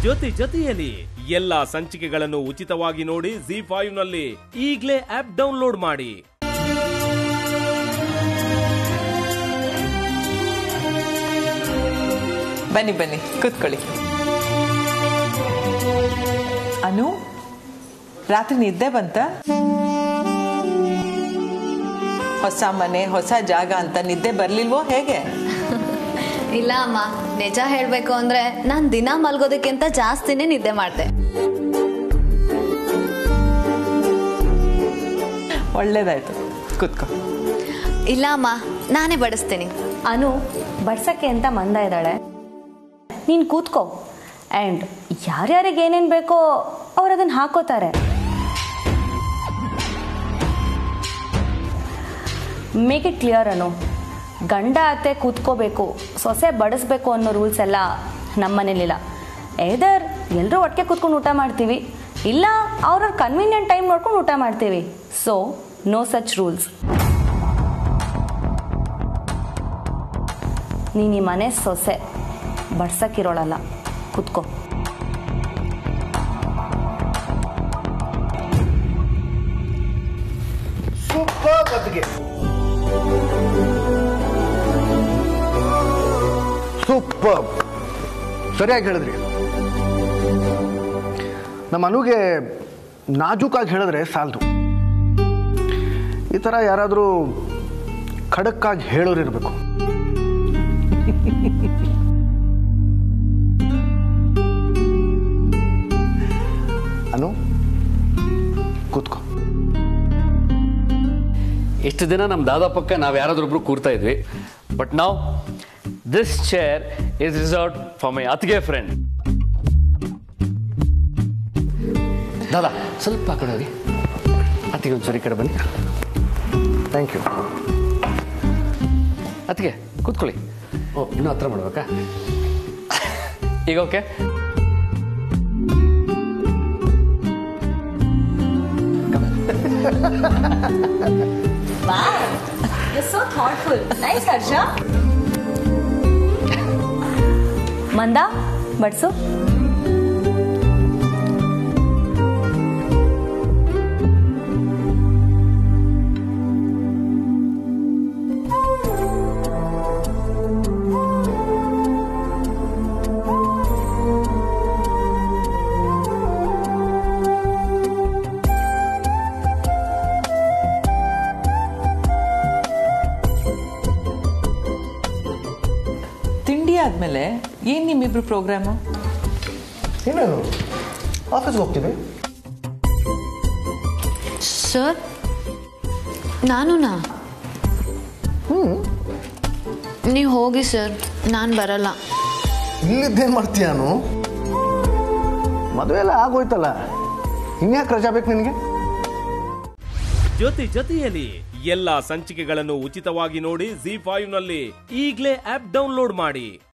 ಜೊತೆ ಜೊತೆಯಲ್ಲಿ ಎಲ್ಲಾ ಸಂಚಿಕೆಗಳನ್ನು ಉಚಿತವಾಗಿ ನೋಡಿ ಜಿ ಫೈವ್ ನಲ್ಲಿ ಈಗಲೇ ಆಪ್ ಡೌನ್ಲೋಡ್ ಮಾಡಿ ಬನ್ನಿ ಬನ್ನಿ ಕೂತ್ಕೊಳ್ಳಿ ಅನು ರಾತ್ರಿ ನಿದ್ದೆ ಬಂತ ಹೊಸ ಮನೆ ಹೊಸ ಜಾಗ ಅಂತ ನಿದ್ದೆ ಬರ್ಲಿಲ್ವೋ ಹೇಗೆ ಇಲ್ಲ ಅಮ್ಮ ನಿಜ ಹೇಳ್ಬೇಕು ಅಂದ್ರೆ ನಾನ್ ದಿನ ಮಲ್ಗೋದಕ್ಕಿಂತ ಜಾಸ್ತಿನೇ ನಿದ್ದೆ ಮಾಡ್ದೆ ಒಳ್ಳೇದಾಯ್ತು ಕೂತ್ಕೊ ಇಲ್ಲ ಅಮ್ಮ ನಾನೇ ಬಡಿಸ್ತೀನಿ ಅನು ಬಡ್ಸಕ್ಕೆ ಅಂತ ಮಂದ ಇದ್ದಾಳೆ ನೀನು ಕೂತ್ಕೋ ಆ್ಯಂಡ್ ಯಾರ್ಯಾರಿಗೆ ಏನೇನು ಬೇಕೋ ಅವ್ರು ಅದನ್ನು ಹಾಕೋತಾರೆ ಮೇಕ್ ಇಟ್ ಕ್ಲಿಯರ್ ಅನು ಗಂಡ ಅತ್ತೆ ಕೂತ್ಕೋಬೇಕು ಸೊಸೆ ಬಡಿಸ್ಬೇಕು ಅನ್ನೋ ರೂಲ್ಸ್ ಎಲ್ಲ ನಮ್ಮ ಮನೇಲಿಲ್ಲ ಏದರ್ ಎಲ್ಲರೂ ಒಟ್ಟಿಗೆ ಕೂತ್ಕೊಂಡು ಊಟ ಮಾಡ್ತೀವಿ ಇಲ್ಲ ಅವ್ರವ್ರ ಕನ್ವೀನಿಯಂಟ್ ಟೈಮ್ ನೋಡ್ಕೊಂಡು ಊಟ ಮಾಡ್ತೀವಿ ಸೊ ನೋ ಸಚ್ ರೂಲ್ಸ್ ನೀನು ಈ ಮನೆ ಸೊಸೆ ಬಡ್ಸಕ್ಕಿರೋಳಲ್ಲ ಕುತ್ಕೋ ಸೂಪರ್ ಅತ್ತಿಗೆ ಸೂಪರ್ ಸರಿಯಾಗಿ ಹೇಳಿದ್ರಿ ನಮ್ಮ ಅನುಗೆ ನಾಜೂಕಾಗಿ ಹೇಳಿದ್ರೆ ಸಾಲದು ಈ ಥರ ಯಾರಾದರೂ ಖಡಕ್ಕಾಗಿ ಹೇಳೋರು ಇರಬೇಕು ಅನು ಕೂತ್ಕೋ ಇಷ್ಟು ದಿನ ನಮ್ಮ ದಾದಾ ಪಕ್ಕ ನಾವು ಯಾರಾದ್ರೊಬ್ರು ಕೂರ್ತಾ ಇದ್ವಿ ಬಟ್ ನಾವು this chair is reserve for my ಅತಿಗೆ ಫ್ರೆಂಡ್ ದಾದಾ ಸ್ವಲ್ಪ ಆ ಕಡೆ ಹೋಗಿ ಅತ್ತಿಗೆ ಒಂಚೂರು ಈ ಕಡೆ ಬನ್ನಿ ಥ್ಯಾಂಕ್ ಯು ಅತ್ತಿಗೆ ಕೂತ್ಕೊಳ್ಳಿ ಓ ಇನ್ನೂ ಹತ್ರ ಮಾಡ್ಬೇಕಾ ಈಗ okay so thoughtful nice Harsha ಮಂದ ಬಡ್ಸು ತಿಂಡಿ ಆದ್ಮೇಲೆ ಏನ್ ನಿಮ್ಮಿಬ್ರು ಪ್ರೋಗ್ರಾಮು ಏನೇನು ಆಫೀಸ್ಗೆ ಹೋಗ್ತೀವಿ ಸರ್ ನಾನುನಾ ನೀವು ಹೋಗಿ ಸರ್ ನಾನು ಬರಲ್ಲ ಇಲ್ಲಿದ್ದೇನು ಮಾಡ್ತೀಯಾನು ಮದುವೆ ಎಲ್ಲ ಆಗೋಯ್ತಲ್ಲ ಇನ್ಯಾಕೆ ರಜಾ ಬೇಕು ನಿನಗೆ ಜೊತೆ ಜೊತೆಯಲ್ಲಿ ಎಲ್ಲಾ ಸಂಚಿಕೆಗಳನ್ನು ಉಚಿತವಾಗಿ ನೋಡಿ ಜಿ ಫೈವ್ ನಲ್ಲಿ ಈಗಲೇ ಆಪ್ ಡೌನ್ಲೋಡ್ ಮಾಡಿ